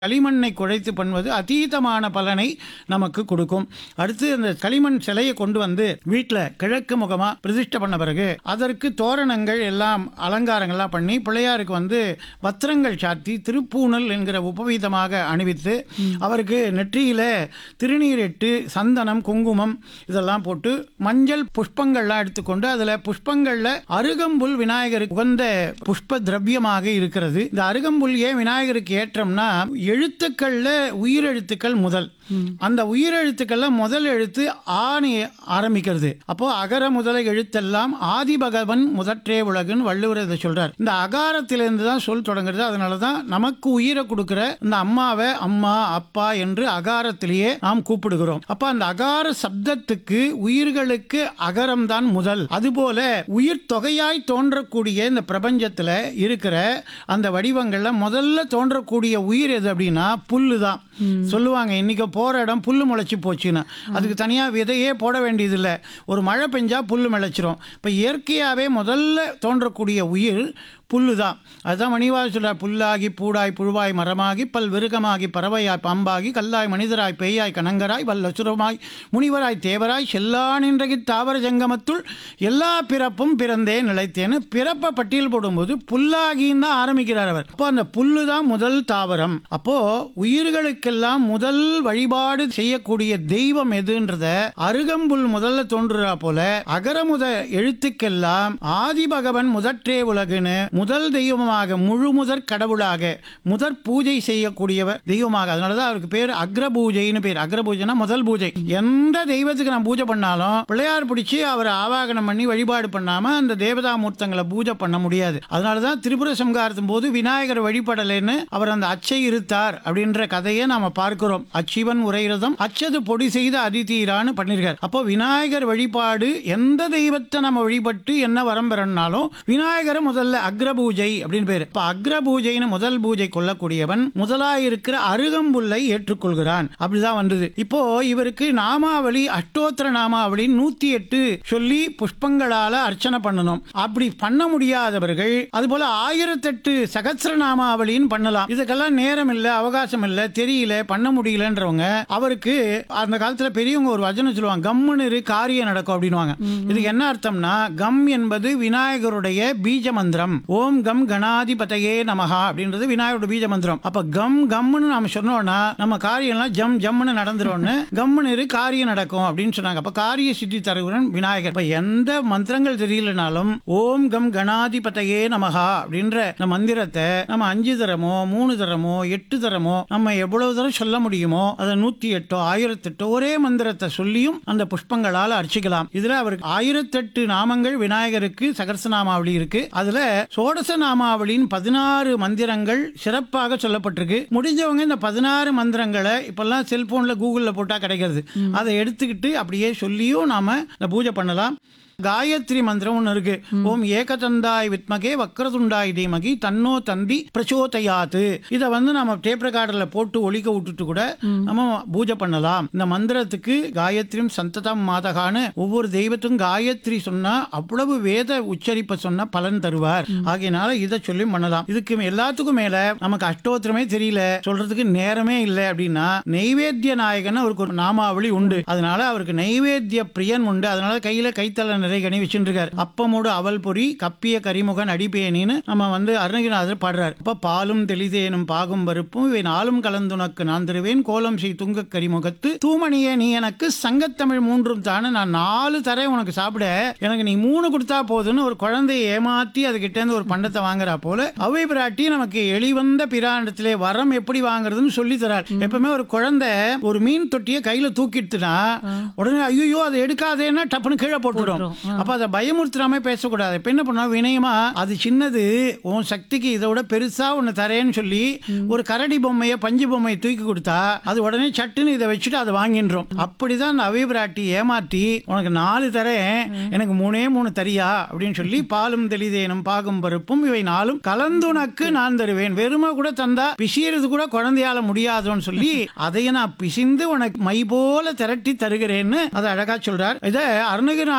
களிமண்ணை குழைத்து பண்ணுவது அதீதமான பலனை நமக்கு கொடுக்கும் அடுத்து அந்த களிமண் சிலையை கொண்டு வந்து வீட்டில் கிழக்கு முகமா பிரதிஷ்டை பண்ண பிறகு அதற்கு தோரணங்கள் எல்லாம் அலங்காரங்கள்லாம் பண்ணி பிள்ளையாருக்கு வந்து வஸ்திரங்கள் சாத்தி திருப்பூணல் என்கிற உபவீதமாக அணிவித்து அவருக்கு நெற்றியில திருநீர் இட்டு சந்தனம் குங்குமம் இதெல்லாம் போட்டு மஞ்சள் புஷ்பங்கள்லாம் எடுத்துக்கொண்டு அதில் புஷ்பங்களில் அருகம்புல் விநாயகருக்கு உகந்த புஷ்ப திரவியமாக இருக்கிறது இந்த அருகம்புல் ஏன் விநாயகருக்கு ஏற்றம்னா எழுத்துக்கள்ல உயிரெழுத்துக்கள் முதல் அந்த உயிரெழுத்துக்கள்ல முதல் எழுத்து ஆணி ஆரம்பிக்கிறது அப்போ அகர முதல எழுத்தெல்லாம் ஆதி பகவன் முதற்றே உலகுன்னு வள்ளுவர் இதை சொல்றார் இந்த அகாரத்திலிருந்து தான் சொல் தொடங்குறது அதனால தான் நமக்கு உயிரை கொடுக்கிற இந்த அம்மாவை அம்மா அப்பா என்று அகாரத்திலேயே நாம் கூப்பிடுகிறோம் அப்ப அந்த அகார சப்தத்துக்கு உயிர்களுக்கு அகரம் தான் முதல் அதுபோல உயிர் தொகையாய் தோன்றக்கூடிய இந்த பிரபஞ்சத்துல இருக்கிற அந்த வடிவங்கள்ல முதல்ல தோன்றக்கூடிய உயிர் எது அப்படின்னா புல்லு தான் சொல்லுவாங்க இன்னைக்கு போற இடம் புல்லு முளைச்சி போச்சுன்னு அதுக்கு தனியா விதையே போட வேண்டியதில்லை ஒரு மழை பெஞ்சா புல்லு முளைச்சிரும் இப்போ இயற்கையாகவே முதல்ல தோன்றக்கூடிய உயிர் புல்லு தான் அதுதான் மணிவாள் சொல்றார் புல்லாகி பூடாய் புழுவாய் மரமாகி பல் விருகமாகி பறவையாய் பாம்பாகி கல்லாய் மனிதராய் பேயாய் கணங்கராய் வல்லசுரமாய் முனிவராய் தேவராய் செல்லானின்றகி தாவர ஜங்கமத்துள் எல்லா பிறப்பும் பிறந்தே நிலைத்தேன்னு பிறப்பை பட்டியல் போடும்போது புல்லாகின்னு தான் ஆரம்பிக்கிறார் அவர் அப்போ அந்த புல்லு தான் முதல் தாவரம் அப்போ உயிர்களுக்கெல்லாம் முதல் வழிபாடு செய்யக்கூடிய தெய்வம் எதுன்றத அருகம்புல் முதல்ல தோன்றுறா போல அகரமுத எழுத்துக்கெல்லாம் ஆதி பகவன் முதற்றே உலகுன்னு முதல் தெய்வமாக முழு முதற் கடவுளாக முதற் பூஜை செய்யக்கூடியவர் தெய்வமாக அதனால தான் அவருக்கு பேர் அக்ர பூஜைன்னு பேர் அக்ர பூஜைனா முதல் பூஜை எந்த தெய்வத்துக்கு நான் பூஜை பண்ணாலும் பிள்ளையார் பிடிச்சி அவரை ஆவாகனம் பண்ணி வழிபாடு பண்ணாம அந்த தேவதா மூர்த்தங்களை பூஜை பண்ண முடியாது அதனால தான் திரிபுர சம்ஹாரத்தின் போது விநாயகர் வழிபடலைன்னு அவர் அந்த அச்சை இருத்தார் அப்படின்ற கதையை நாம பார்க்கிறோம் அச்சிவன் உரைரதம் அச்சது பொடி செய்த அதிதீரான்னு பண்ணிருக்கார் அப்போ விநாயகர் வழிபாடு எந்த தெய்வத்தை நம்ம வழிபட்டு என்ன வரம் பெறணும்னாலும் விநாயகரை முதல்ல அக்ர பூஜை அப்படின்னு பேரு இப்ப அக்ர பூஜைன்னு முதல் பூஜை கொள்ளக்கூடியவன் முதலாயிருக்கிற அருகம்புல்லை ஏற்றுக்கொள்கிறான் அப்படிதான் வந்தது இப்போ இவருக்கு நாமாவளி அஷ்டோத்திர நாமாவளி நூத்தி எட்டு சொல்லி புஷ்பங்களால அர்ச்சனை பண்ணணும் அப்படி பண்ண முடியாதவர்கள் அதுபோல ஆயிரத்தெட்டு சகசிர நாமாவளின்னு பண்ணலாம் இதுக்கெல்லாம் நேரம் இல்ல அவகாசம் இல்ல தெரியல பண்ண முடியலன்றவங்க அவருக்கு அந்த காலத்துல பெரியவங்க ஒரு வச்சனம் சொல்லுவாங்க கம்முன்னு இரு, காரியம் நடக்கும் அப்படின்னுவாங்க இதுக்கு என்ன அர்த்தம்னா கம் என்பது விநாயகருடைய பீஜ மந்திரம் ஓம் கம் கணாதிபதையே நமஹா அப்படின்றது விநாயகரோட பீஜ மந்திரம் அப்ப கம் கம்னு நாம சொன்னோம்னா நம்ம காரியம்லாம் ஜம் ஜம்னு நடந்துரும்னு கம்முன்னு இரு, காரியம் நடக்கும் அப்படின்னு சொன்னாங்க அப்ப காரிய சித்தி தருகிறன் விநாயகர் இப்ப எந்த மந்திரங்கள் தெரியலனாலும் ஓம் கம் கணாதிபதையே நமஹா அப்படின்ற இந்த மந்திரத்தை நம்ம அஞ்சு தரமோ மூணு தரமோ எட்டு தரமோ நம்ம எவ்வளவு தரம் சொல்ல முடியுமோ அதை நூத்தி எட்டோ ஆயிரத்தெட்டோ ஒரே மந்திரத்தை சொல்லியும் அந்த புஷ்பங்களால் அர்ச்சிக்கலாம் இதுல அவருக்கு ஆயிரத்தெட்டு நாமங்கள் விநாயகருக்கு சகர்சநாமாவளி இருக்கு அதுல சோடச நாமாவளின்னு பதினாறு மந்திரங்கள் சிறப்பாக சொல்லப்பட்டிருக்கு முடிஞ்சவங்க இந்த பதினாறு மந்திரங்களை இப்பெல்லாம் செல்போன்ல கூகுள்ல போட்டா கிடைக்கிறது அதை எடுத்துக்கிட்டு அப்படியே சொல்லியும் நாம இந்த பூஜை பண்ணலாம் காயத்ரி மந்திரம் ஒன்று இருக்கு ஓம் ஏகதந்தாய் வித்மகே வக்ரதுண்டாய் தீமகி தன்னோ தந்தி பிரச்சோதயாத்து இதை வந்து நம்ம டேப் ரெக்கார்டர்ல போட்டு ஒழிக்க விட்டுட்டு கூட நம்ம பூஜை பண்ணலாம் இந்த மந்திரத்துக்கு காயத்ரியும் சந்ததம் மாதகான்னு ஒவ்வொரு தெய்வத்துக்கும் காயத்ரி சொன்னா அவ்வளவு வேத உச்சரிப்பை சொன்னா பலன் தருவார் ஆகையினால இதை சொல்லி பண்ணலாம் இதுக்கு எல்லாத்துக்கும் மேல நமக்கு அஷ்டோத்திரமே தெரியல சொல்றதுக்கு நேரமே இல்லை அப்படின்னா நெய்வேத்திய நாயகன் அவருக்கு ஒரு நாமாவளி உண்டு அதனால அவருக்கு நெய்வேத்திய பிரியன் உண்டு அதனால கையில கைத்தல நிறைய கனி வச்சுட்டு இருக்காரு அப்பமோடு அவல் பொறி கப்பிய கரிமுகன் அடிப்பேனின்னு நம்ம வந்து அருணகிரிநாதர் பாடுறார் அப்ப பாலும் தெளிதேனும் பாகும் பருப்பும் இவை நாளும் கலந்துனக்கு நான் தருவேன் கோலம் செய் துங்க கரிமுகத்து தூமணியே நீ எனக்கு சங்கத்தமிழ் மூன்றும் தானே நான் நாலு தரேன் உனக்கு சாப்பிட எனக்கு நீ மூணு கொடுத்தா போதுன்னு ஒரு குழந்தையை ஏமாத்தி அதுகிட்ட இருந்து ஒரு பண்டத்தை வாங்குறா போல அவை பிராட்டி நமக்கு எளிவந்த பிராண்டத்திலே வரம் எப்படி வாங்குறதுன்னு சொல்லி தரார் எப்பவுமே ஒரு குழந்தை ஒரு மீன் தொட்டியை கையில தூக்கிட்டுனா உடனே ஐயோ அதை எடுக்காதேன்னா டப்புன்னு கீழே போட்டுடும் அப்ப அதை பயமுறுத்துறாம பேசக்கூடாது இப்ப என்ன பண்ணா வினயமா அது சின்னது உன் சக்திக்கு இதை விட பெருசா ஒன்னு தரேன்னு சொல்லி ஒரு கரடி பொம்மையை பஞ்சு பொம்மையை தூக்கி கொடுத்தா அது உடனே சட்டுன்னு இதை வச்சுட்டு அதை வாங்கின்றோம் அப்படிதான் அந்த அவை பிராட்டி ஏமாற்றி உனக்கு நாலு தரேன் எனக்கு மூணே மூணு தரியா அப்படின்னு சொல்லி பாலும் தெளிதேனும் பாகும் பருப்பும் இவை நாளும் கலந்துனக்கு நான் தருவேன் வெறுமை கூட தந்தா பிசியறது கூட குழந்தையால முடியாதுன்னு சொல்லி அதையே நான் பிசிந்து உனக்கு மை போல திரட்டி தருகிறேன்னு அதை அழகா சொல்றார் இதை அருணகிரிநாத பெருமாள்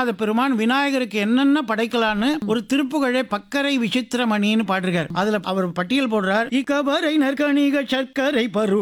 பெருமான் விநாயகருக்கு என்னென்ன படைக்கலான்னு ஒரு திருப்புகழை பக்கரை விசித்திரமணின்னு பாடிருக்கார் அதுல அவர் பட்டியல் போடுறார் இக்கபரை நற்கணிக சர்க்கரை பரு